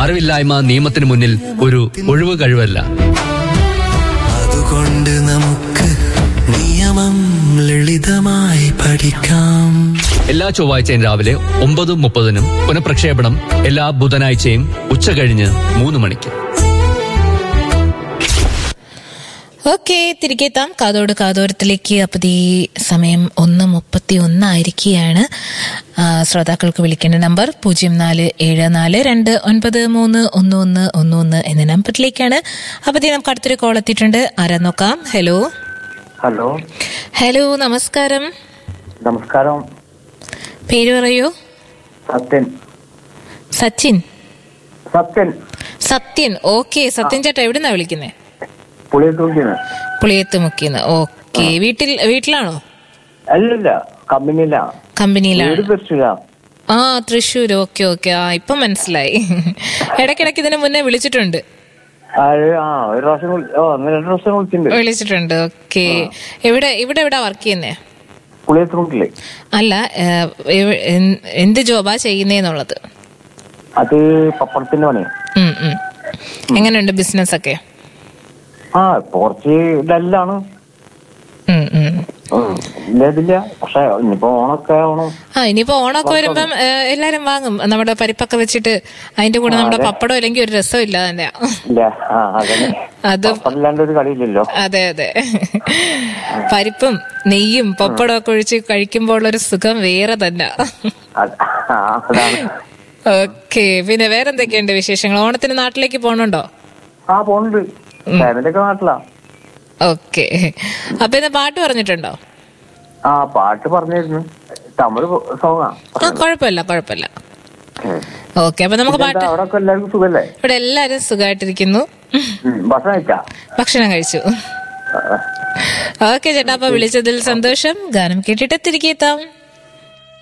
അറിവില്ലായ്മ നിയമത്തിന് മുന്നിൽ ഒരു ഒഴിവ് കഴിവല്ല അതുകൊണ്ട് നമുക്ക് നിയമം ലളിതമായി പഠിക്കാം എല്ലാ ചൊവ്വാഴ്ചയും രാവിലെ ഒമ്പത് മുപ്പതിനും പുനഃപ്രക്ഷേപണം എല്ലാ ബുധനാഴ്ചയും ഉച്ച കഴിഞ്ഞ് മൂന്ന് മണിക്ക് ഓക്കെ തിരികെ എത്താം കാതോട് കാതോരത്തിലേക്ക് അപ്പോൾ ഈ സമയം ഒന്ന് മുപ്പത്തി ഒന്നായിരിക്കുകയാണ് ആ, ശ്രോതാക്കൾക്ക് വിളിക്കേണ്ട നമ്പർ പൂജ്യം നാല് ഏഴ് നാല് രണ്ട് ഒൻപത് മൂന്ന് ഒന്ന് ഒന്ന് ഒന്ന് ഒന്ന് എന്ന നമ്പറിലേക്കാണ് അപ്പോൾ ദേ നമുക്ക് അടുത്തൊരു കോൾ എത്തിയിട്ടുണ്ട് ആരാ നോക്കാം ഹലോ ഹലോ ഹലോ നമസ്കാരം നമസ്കാരം പേര് പറയൂ സത്യൻ സച്ചിൻ സത്യൻ സത്യൻ ഓക്കെ സത്യൻ ചേട്ടാ എവിടുന്നാ വിളിക്കുന്നേ പുളിയത്തൂക്കിന്ന് പുളിയത്ത് മുക്കിന്ന് ഓക്കെ വീട്ടിൽ വീട്ടിലാണോ അല്ലല്ല കമ്പനിയില്ല കമ്പനിയിലാണ് വീട് തൃശ്ശൂരാ ആ തൃശ്ശൂർ ഓക്കെ ഓക്കെ ആ ഇപ്പൊ മനസ്സിലായി ഇടയ്ക്കിടയ്ക്ക് ഇതിന് മുന്നേ വിളിച്ചിട്ടുണ്ട് ആ ഒരു- ആ ഒരു പ്രാവശ്യം വിളി- ഓ ഒന്ന് രണ്ട് പ്രാവശ്യം വിളിച്ചിട്ടുണ്ട് വിളിച്ചിട്ടുണ്ട് ഓക്കെ എവിടെ ഇവിടെ എവിടെ വർക്ക് ചെയ്യുന്നേ പുളിയത്തൂക്കില് അല്ല ഏഹ്, എവ- എന്ത് എന്ത് ജോബാ ചെയ്യുന്നേന്നുള്ളത് അത് പപ്പടത്തിന്റെ പണി ഉം, ഉം. എങ്ങനെയുണ്ട് ബിസിനസ് ഒക്കെ ആ ഇപ്പൊ കുറച്ച് ഡല്ലാണ് ഉം, ഉം. ഉം, ഇല്ല ഇതില്ല പക്ഷെ ഇനിയിപ്പോ ഓണൊക്കെ ആവണം ആ ഇനിയിപ്പോ ഓണമൊക്കെ വരുമ്പം ഏഹ്, എല്ലാരും വാങ്ങും നമ്മുടെ പരിപ്പൊക്കെ വെച്ചിട്ട് അതിന്റെ കൂടെ നമ്മുടെ പപ്പടം അല്ലെങ്കിൽ ഒരു രസം ഇല്ല തന്നെ ഇല്ല ആ അതന്നെ അത് പപ്പടില്ലാണ്ട് ഒരു കളിയില്ലല്ലോ അതെ അതെ പരിപ്പും നെയ്യും പപ്പടം ഒക്കെ ഒഴിച്ച് കഴിക്കുമ്പോൾ ഒരു സുഖം വേറെ തന്നെ അത് ആ, അതാണ് ഓക്കെ പിന്നെ വേറെന്തൊക്കെയുണ്ട് വിശേഷങ്ങൾ ഓണത്തിന് നാട്ടിലേക്ക് പോണുണ്ടോ ആ പോണുണ്ട് ഫാമിലിയൊക്കെ നാട്ടിലാ ഓക്കെ അപ്പൊ ഇന്ന് പാട്ട് പറഞ്ഞിട്ടുണ്ടോ ആ പാട്ട് പറഞ്ഞിരുന്നു തമിഴ് സോങ്ങാ ആ കുഴപ്പമില്ല കുഴപ്പമില്ല ഓക്കെ അപ്പൊ നമുക്ക് പാട്ട് അവിടെ ഒക്കെ എല്ലാവർക്കും സുഖല്ലേ ഇവിടെ എല്ലാരും സുഖമായിട്ടിരിക്കുന്നു ഉം, ഭക്ഷണം കഴിച്ചാ ഭക്ഷണം കഴിച്ചു ഓക്കെ ചേട്ടാ അപ്പൊ വിളിച്ചതിൽ സന്തോഷം ഗാനം കേട്ടിട്ട് തിരികെ എത്താം